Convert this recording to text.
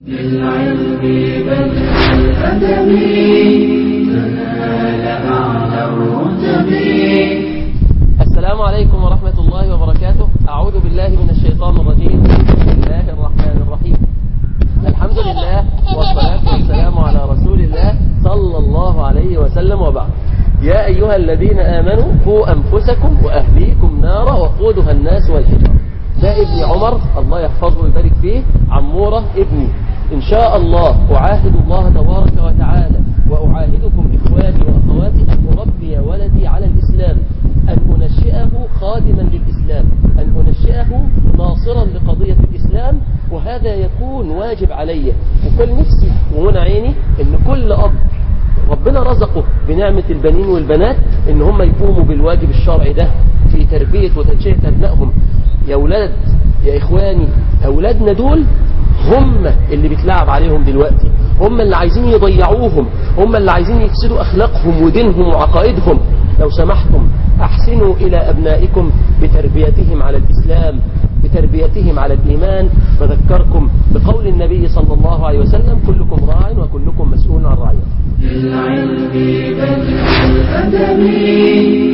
بالعلم بل بالأدب تنال أعلى الرتب السلام عليكم ورحمة الله وبركاته أعوذ بالله من الشيطان الرجيم بسم الله الرحمن الرحيم الحمد لله والصلاة والسلام على رسول الله صلى الله عليه وسلم وبعد يا أيها الذين آمنوا قوا أنفسكم وأهليكم نارا وقودها الناس والحجارة ده ابن عمر الله يحفظه ويبارك فيه عمورة ابني إن شاء الله أعاهد الله تبارك وتعالى وأعاهدكم إخواني وأخواتي أن أربي ولدي على الإسلام أن أنشئه خادما للإسلام أن أنشئه ناصرا لقضية الإسلام وهذا يكون واجب علي وكل نفسي ومن عيني أن كل أب ربنا رزقه بنعمة البنين والبنات ان هم يقوموا بالواجب الشرعي ده في تربية وتنشئة ابنائهم يا اولاد يا اخواني اولادنا دول هم اللي بيتلعب عليهم دلوقتي هم اللي عايزين يضيعوهم هم اللي عايزين يفسدوا اخلاقهم ودينهم وعقائدهم لو سمحتم احسنوا الى ابنائكم بتربيتهم على الاسلام بتربيتهم على الإيمان بذكركم بقول النبي صلى الله عليه وسلم كلكم راع وكلكم مسؤول عن رعيته بالعلم بل بالأدب